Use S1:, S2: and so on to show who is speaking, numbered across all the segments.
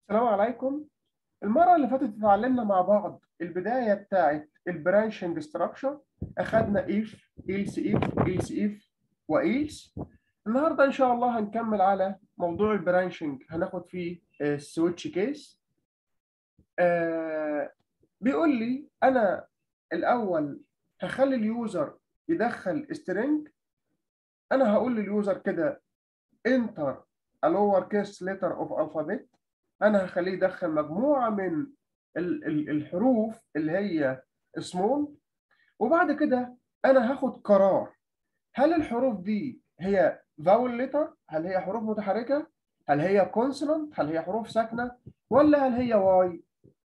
S1: السلام عليكم المرة اللي فاتت اتعلمنا مع بعض البداية بتاعت البرانشنج ستراكشر أخدنا if else if else if وإيلس النهاردة إن شاء الله هنكمل على موضوع البرانشنج هناخد فيه السويتش كيس آه بيقول لي أنا الأول هخلي اليوزر يدخل string أنا هقول لليوزر كده enter a lower case letter of alphabet انا هخليه يدخل مجموعه من ال ال الحروف اللي هي سمول وبعد كده انا هاخد قرار هل الحروف دي هي فاول ليتر هل هي حروف متحركه هل هي كونسونانت هل هي حروف ساكنه ولا هل هي واي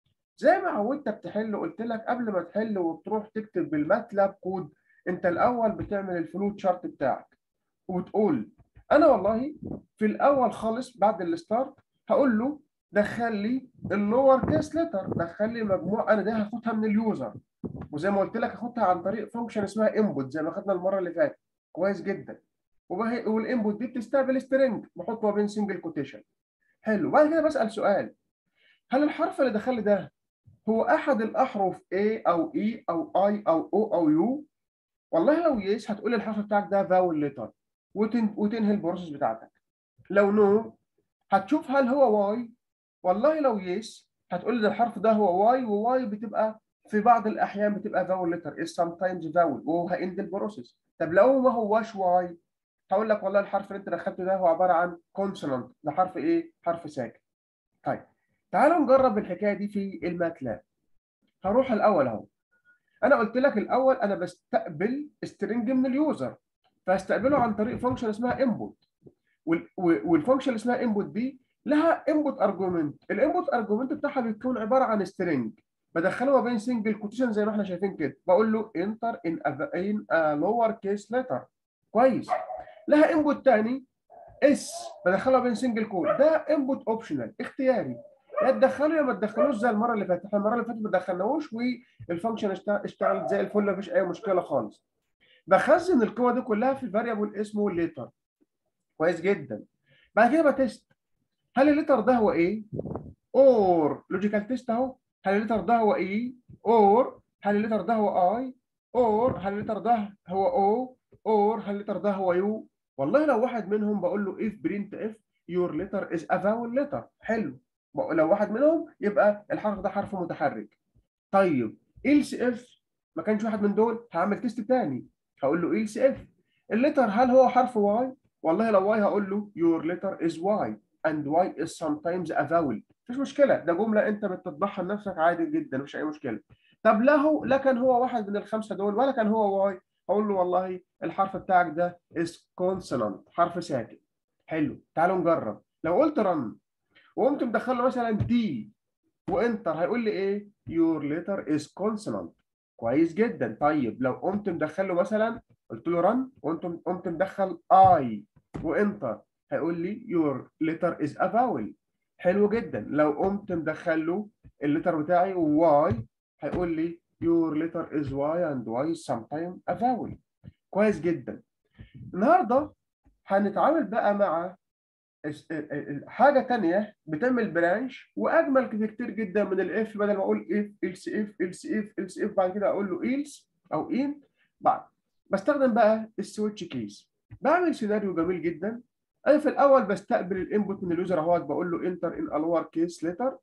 S1: زي ما عودتك تحل قلت لك قبل ما تحل وتروح تكتب بالماتلاب كود انت الاول بتعمل الفلو تشارت بتاعك وتقول انا والله في الاول خالص بعد الستارت هقول له دخل لي اللور كيس ليتر دخل لي مجموعه انا دي هاخدها من اليوزر وزي ما قلت لك هاخدها عن طريق فانكشن اسمها انبوت زي ما خدنا المره اللي فاتت كويس جدا والانبوت دي بتستقبل سترينج بحط ما بين سنجل كوتيشن حلو بعد كده بسال سؤال هل الحرف اللي دخل لي ده هو احد الاحرف A او E او I او O او U والله لو يس هتقول لي الحرف بتاعك ده فاول ليتر وتن... وتنهي البروسيس بتاعتك لو نو no, هتشوف هل هو واي والله لو يس هتقول لي الحرف ده هو واي وواي بتبقى في بعض الاحيان بتبقى فاول ليتر is sometimes فاول وهو هيند البروسيس طب لو ما هواش واي هقول لك والله الحرف اللي انت دخلته ده هو عباره عن كونسونانت ده حرف ايه؟ حرف ساكن. طيب تعالوا نجرب الحكايه دي في الماتلاب. هروح الاول اهو. انا قلت لك الاول انا بستقبل سترنج من اليوزر فهستقبله عن طريق فانكشن اسمها انبوت والفانكشن اللي اسمها انبوت دي لها انبوت ارجيومنت الانبوت ارجيومنت بتاعها بيكون عباره عن سترنج بدخله ما بين سنجل كوتيشن زي ما احنا شايفين كده بقول له انتر ان ان لور كيس ليتر كويس لها انبوت ثاني اس بدخلها بين سنجل كود ده انبوت اوبشنال اختياري يا تدخله يا ما تدخلوش زي المره اللي فاتت احنا المره اللي فاتت ما دخلناهوش والفانكشن اشتغلت زي الفل مفيش اي مشكله خالص بخزن القوه دي كلها في فاريبل اسمه ليتر كويس جدا بعد كده بتست هل الليتر ده هو ايه؟ اور لوجيكال تيست اهو هل الليتر ده هو ايه؟ اور هل الليتر ده هو اي؟ اور هل الليتر ده هو او؟ اور هل الليتر ده هو يو؟ والله لو واحد منهم بقول له if print if your letter is a vowel letter حلو لو واحد منهم يبقى الحرف ده حرف متحرك طيب else if ما كانش واحد من دول هعمل تيست تاني هقول له else if الليتر هل هو حرف واي؟ والله لو واي هقول له your letter is y and y is sometimes a vowel مفيش مشكله ده جمله انت بتطبعها لنفسك عادي جدا مفيش اي مشكله طب لا هو لا كان هو واحد من الخمسه دول ولا كان هو واي هقول له والله الحرف بتاعك ده is consonant حرف ساكن حلو تعالوا نجرب لو قلت run وقمت مدخل له مثلا تي وانتر هيقول لي ايه your letter is consonant كويس جدا طيب لو قمت مدخل له مثلا قلت له run وقمت قمت مدخل اي وانتر هيقول لي your letter is a vowel حلو جدا لو قمت مدخل له الليتر بتاعي y هيقول لي your letter is y and y is sometimes a vowel كويس جدا النهارده هنتعامل بقى مع حاجة تانية بتعمل برانش وأجمل كتير جدا من الإف بدل ما أقول إف إلس إف إلس إف إلس إف بعد كده أقول له إلس أو إن بعد بستخدم بقى السويتش كيس بعمل سيناريو جميل جدا انا في الاول بستقبل الانبوت من اليوزر اهوت بقول له انتر ان الور كيس ليتر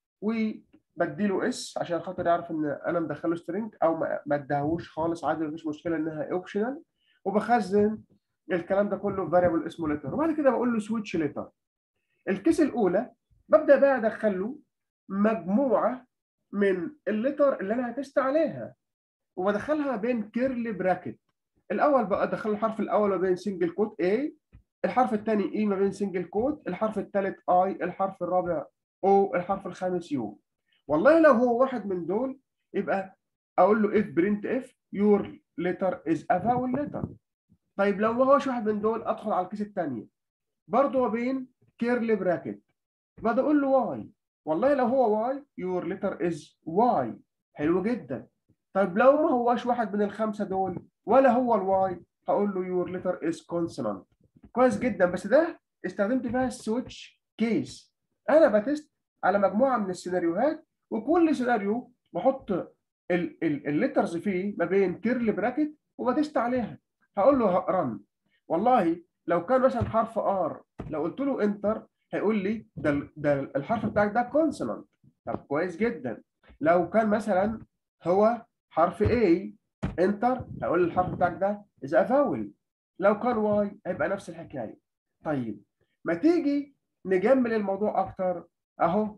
S1: وبديله اس عشان خاطر يعرف ان انا مدخله سترينج او ما ادهوش خالص عادي مفيش مشكله انها اوبشنال وبخزن الكلام ده كله في فاريبل اسمه ليتر وبعد كده بقول له سويتش ليتر الكيس الاولى ببدا بقى ادخل له مجموعه من الليتر اللي انا هتست عليها وبدخلها بين كيرلي براكت الاول بقى ادخل الحرف الاول ما بين سنجل كوت A الحرف الثاني اي ما بين سنجل كوت الحرف الثالث اي الحرف الرابع او الحرف الخامس يو والله لو هو واحد من دول يبقى اقول له if print if your letter is a vowel letter طيب لو ما هوش واحد من دول ادخل على الكيس الثانيه برضه ما بين كيرلي براكت بعد اقول له واي والله لو هو واي your letter is واي حلو جدا طيب لو ما هوش واحد من الخمسه دول ولا هو الواي هقول له your letter is consonant كويس جدا بس ده استخدمت فيها السويتش كيس انا بتست على مجموعه من السيناريوهات وكل سيناريو بحط الليترز فيه ما بين كيرل براكت وبتست عليها هقول له رن والله لو كان مثلا حرف ار لو قلت له انتر هيقول لي ده ده الحرف بتاعك ده كونسونانت طب كويس جدا لو كان مثلا هو حرف A انتر هيقول لي الحرف بتاعك ده از فاول لو كان واي هيبقى نفس الحكايه طيب ما تيجي نجمل الموضوع اكتر اهو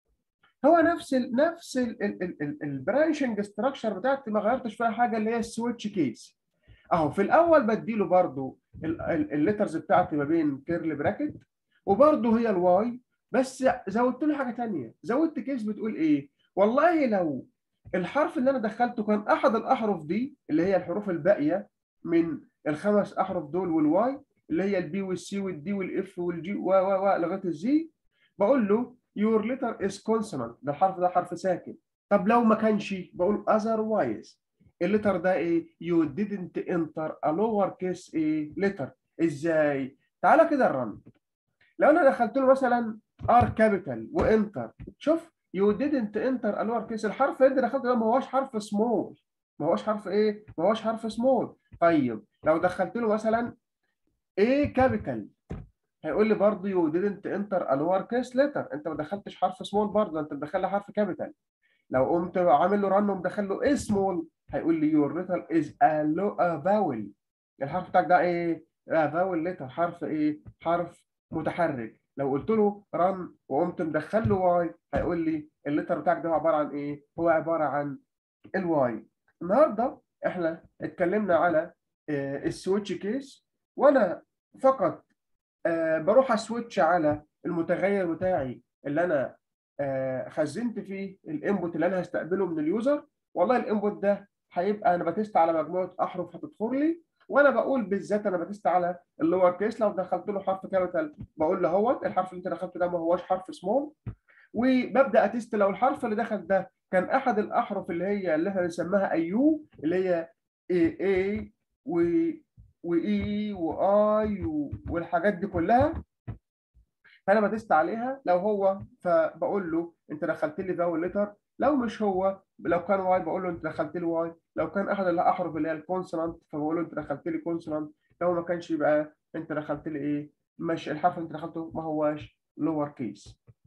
S1: هو نفس ال نفس البرانشنج ستراكشر بتاعتي ما غيرتش فيها حاجه اللي هي السويتش كيس اهو في الاول بديله برضو الليترز بتاعتي ما بين كيرل براكت وبرضو هي الواي بس زودت له حاجه ثانيه زودت كيس بتقول ايه والله لو الحرف اللي انا دخلته كان احد الاحرف دي اللي هي الحروف الباقيه من الخمس احرف دول والواي اللي هي البي والسي والدي والاف والجي و و و لغايه الزي بقول له your letter is consonant ده الحرف ده حرف ساكن طب لو ما كانش بقول otherwise الليتر ده ايه you didn't enter a lower case ايه letter ازاي تعالى كده الرن لو انا دخلت له مثلا R capital وانتر شوف you didn't enter a lower case الحرف اللي انت دخلته ده ما هوش حرف small ما هوش حرف ايه ما هوش حرف small طيب لو دخلت له مثلا A capital هيقول لي برضه يو didn't enter a lower case letter انت ما دخلتش حرف سمول برضه انت مدخل لي حرف كابيتال لو قمت عامل له رن ومدخل له ايه سمول هيقول لي your letter is a, low, a vowel الحرف بتاعك ده ايه؟ a vowel letter حرف ايه؟ حرف متحرك لو قلت له رن وقمت مدخل له واي هيقول لي الليتر بتاعك ده عباره عن ايه؟ هو عباره عن الواي النهارده احنا اتكلمنا على السويتش كيس وانا فقط أه بروح اسويتش على المتغير بتاعي اللي انا أه خزنت فيه الانبوت اللي انا هستقبله من اليوزر والله الانبوت ده هيبقى انا بتست على مجموعه احرف هتدخل لي وانا بقول بالذات انا بتست على اللور كيس لو دخلت له حرف كابيتال بقول له اهوت الحرف اللي انت دخلته ده ما هوش حرف سمول وببدا اتست لو الحرف اللي دخل ده كان احد الاحرف اللي هي اللي احنا بنسميها ايو اللي هي اي اي و واي واي والحاجات دي كلها فانا بتست عليها لو هو فبقول له انت دخلت لي فاول ليتر لو مش هو لو كان واي بقول له انت دخلت لي واي لو كان احد الاحرف اللي هي الكونسونانت فبقول له انت دخلت لي كونسونانت لو ما كانش يبقى انت دخلت لي ايه مش الحرف اللي انت دخلته ما هواش لور كيس